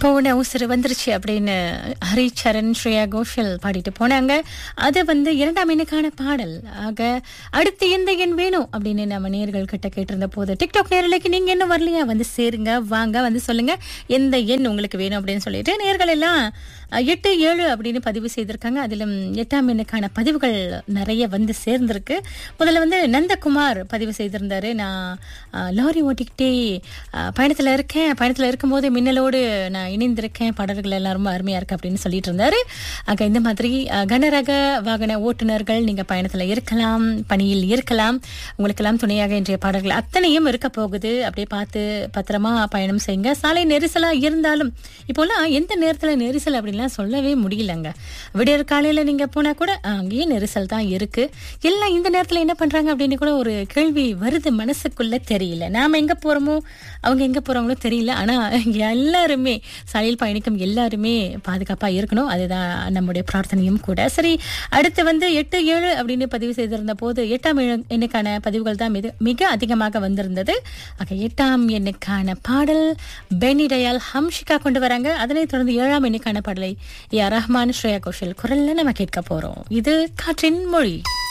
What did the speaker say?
போன உசுறு வந்துருச்சு அப்படின்னு ஹரிச்சரண் ஸ்ரேயா கோஷல் பாடிட்டு போனாங்க அது வந்து இரண்டாம் எண்ணுக்கான பாடல் ஆக அடுத்து எந்த எண் வேணும் அப்படின்னு நம்ம நேர்கள் கிட்ட கேட்டிருந்த போது டிக்டாக் நேரலைக்கு நீங்க என்ன வரலையா வந்து சேருங்க வாங்க வந்து சொல்லுங்க எந்த எண் உங்களுக்கு வேணும் அப்படின்னு சொல்லிட்டு நேர்கள் எல்லாம் அஹ், எட்டு ஏழு அப்படின்னு பதிவு செய்திருக்காங்க அதிலும் எட்டாம் எண்ணுக்கான பதிவுகள் நிறைய வந்து சேர்ந்திருக்கு முதல்ல வந்து நந்தகுமார் பதிவு செய்திருந்தாரு நான் அஹ், லாரி ஓட்டிக்கிட்டே அஹ், பயணத்துல இருக்கேன் பயணத்துல இருக்கும்போது மின்னலோடு நான் இணைந்திருக்கேன் பாடல்கள் எல்லாம் ரொம்ப அருமையா இருக்கு அப்படின்னு சொல்லிட்டு இருந்தாரு ஆக இந்த மாதிரி அஹ், கனரக வாகன ஓட்டுநர்கள் நீங்க பயணத்துல இருக்கலாம் பணியில் இருக்கலாம் உங்களுக்கெல்லாம் துணையாக இன்றைய பாடல்கள் அத்தனையும் இருக்க போகுது அப்படியே பார்த்து பத்திரமா பயணம் செய்யுங்க சாலை நெரிசலா இருந்தாலும் இப்போலாம் எந்த நேரத்துல நெரிசல் அப்படின்லாம் சொல்லவே முடியலங்க விடியற் காலையில நீங்க போனா கூட அஹ், அங்கேயும் நெரிசல் தான் இருக்கு எல்லாம் இந்த நேரத்துல என்ன பண்றாங்க அப்படின்னு கூட ஒரு கேள்வி வருது மனசுக்குள்ள தெரியல நாம எங்க போறோமோ அவங்க எங்க போறாங்களோ தெரியல ஆனா எல்லாருமே சாலையில் பயணிக்கும் எல்லாருமே பாதுகாப்பா இருக்கணும் அதுதான் நம்முடைய பிரார்த்தனையும் கூட சரி அடுத்து வந்து எட்டு ஏழு அப்படின்னு பதிவு செய்திருந்த போது எட்டாம் எண்ணு- எண்ணுக்கான பதிவுகள் தான் மிக மிக அதிகமாக வந்திருந்தது ஆக எட்டாம் எண்ணுக்கான பாடல் பெனி டயால் ஹம்ஷிகா கொண்டு வராங்க அதனைத் தொடர்ந்து ஏழாம் எண்ணுக்கான பாடலை ஏ ஆர் ரஹ்மான் ஸ்ரேயா கோஷல் குரல்ல நம்ம கேட்க போறோம் இது காற்றின் மொழி